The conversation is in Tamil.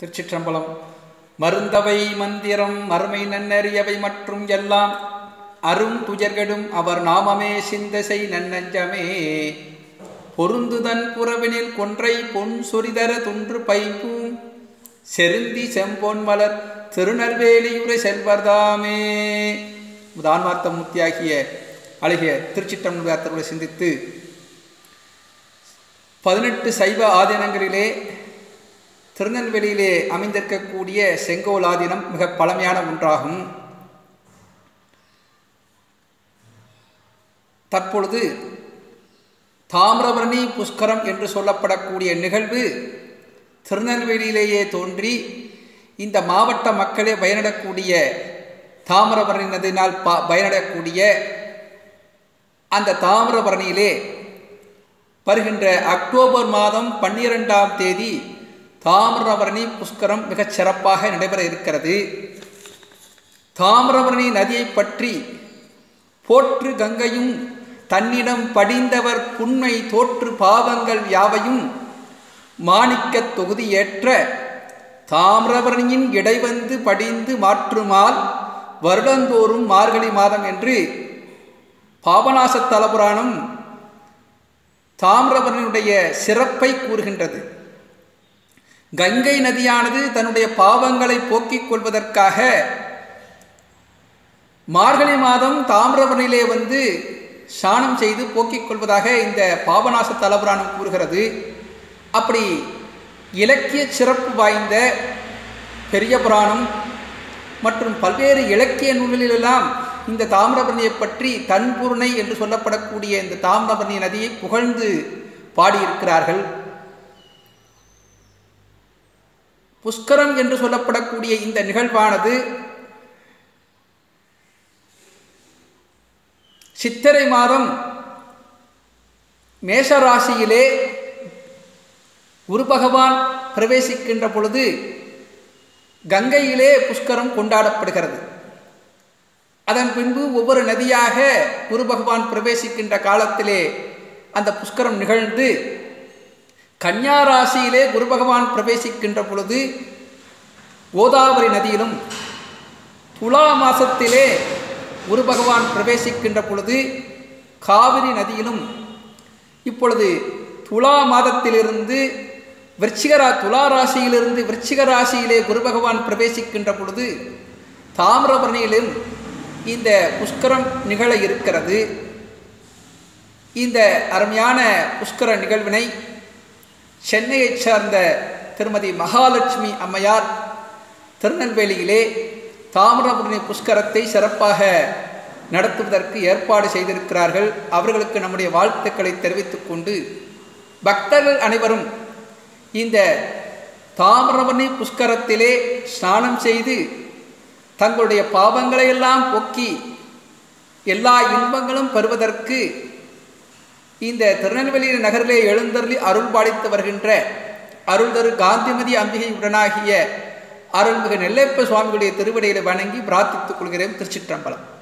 திருச்சிற்றம்பலம் மருந்தவை மந்திரம் மறுமை நன்னறியவை மற்றும் எல்லாம் அரும் துயர்கெடும் அவர் நாமமே சிந்தசை நன்னஞ்சமே பொருந்துதன் புறவினில் கொன்றை பொன் சொரிதர துன்று பைப்பூம் செருந்தி செம்பொன் மலர் திருநெல்வேலியுரை செல்வர்தாமே தான்மார்த்த மூர்த்தியாகிய அழகிய திருச்சிற்றம்பலத்தோடு சிந்தித்து பதினெட்டு சைவ ஆதீனங்களிலே திருநெல்வேலியிலே அமைந்திருக்கக்கூடிய செங்கோல் ஆதீனம் மிக பழமையான ஒன்றாகும் தற்பொழுது தாமிரபரணி புஷ்கரம் என்று சொல்லப்படக்கூடிய நிகழ்வு திருநெல்வேலியிலேயே தோன்றி இந்த மாவட்ட மக்களே பயனிடக்கூடிய தாமிரபரணி நதியினால் ப பயனிடக்கூடிய அந்த தாமிரபரணியிலே வருகின்ற அக்டோபர் மாதம் பன்னிரெண்டாம் தேதி தாமிரபரணி புஷ்கரம் மிகச் சிறப்பாக நடைபெற இருக்கிறது தாமிரபரணி நதியை பற்றி போற்று கங்கையும் தன்னிடம் படிந்தவர் புண்மை தோற்று பாவங்கள் யாவையும் மாணிக்கத் தொகுதி ஏற்ற தாமிரபரணியின் இடைவந்து படிந்து மாற்றுமால் வருடந்தோறும் மார்கழி மாதம் என்று பாபநாச தலபுராணம் தாமிரபரணியுடைய சிறப்பை கூறுகின்றது கங்கை நதியானது தன்னுடைய பாவங்களை போக்கிக் கொள்வதற்காக மார்கழி மாதம் தாமிரபரணியிலே வந்து ஸ்நானம் செய்து போக்கிக் கொள்வதாக இந்த பாபநாச தலபுராணம் கூறுகிறது அப்படி இலக்கிய சிறப்பு வாய்ந்த பெரிய புராணம் மற்றும் பல்வேறு இலக்கிய நூல்களிலெல்லாம் இந்த தாமிரபரணியை பற்றி தன்பூர்ணை என்று சொல்லப்படக்கூடிய இந்த தாமிரபரணி நதியை புகழ்ந்து பாடியிருக்கிறார்கள் புஷ்கரம் என்று சொல்லப்படக்கூடிய இந்த நிகழ்வானது சித்திரை மாதம் மேஷராசியிலே குரு பகவான் பிரவேசிக்கின்ற பொழுது கங்கையிலே புஷ்கரம் கொண்டாடப்படுகிறது அதன் பின்பு ஒவ்வொரு நதியாக குரு பகவான் பிரவேசிக்கின்ற காலத்திலே அந்த புஷ்கரம் நிகழ்ந்து கன்னியா ராசியிலே குரு பகவான் பிரவேசிக்கின்ற பொழுது கோதாவரி நதியிலும் துலா மாசத்திலே குரு பகவான் பிரவேசிக்கின்ற பொழுது காவிரி நதியிலும் இப்பொழுது துலா மாதத்திலிருந்து விருச்சிகரா துலா ராசியிலிருந்து விருச்சிக ராசியிலே குரு பகவான் பிரவேசிக்கின்ற பொழுது தாமிரபரணியிலும் இந்த புஷ்கரம் நிகழ இருக்கிறது இந்த அருமையான புஷ்கர நிகழ்வினை சென்னையைச் சார்ந்த திருமதி மகாலட்சுமி அம்மையார் திருநெல்வேலியிலே தாமிரபரணி புஷ்கரத்தை சிறப்பாக நடத்துவதற்கு ஏற்பாடு செய்திருக்கிறார்கள் அவர்களுக்கு நம்முடைய வாழ்த்துக்களை தெரிவித்துக் கொண்டு பக்தர்கள் அனைவரும் இந்த தாமிரபரணி புஷ்கரத்திலே ஸ்நானம் செய்து தங்களுடைய பாவங்களையெல்லாம் போக்கி எல்லா இன்பங்களும் பெறுவதற்கு இந்த திருநெல்வேலி நகரிலே எழுந்தருளி அருள் பாலித்து வருகின்ற அருள்தரு காந்திமதி அம்பிகை உடனாகிய அருள்மிகு நெல்லைப்ப சுவாமிகளுடைய திருவடிகளை வணங்கி பிரார்த்தித்துக் கொள்கிறேன் திருச்சிற்றம்பலம்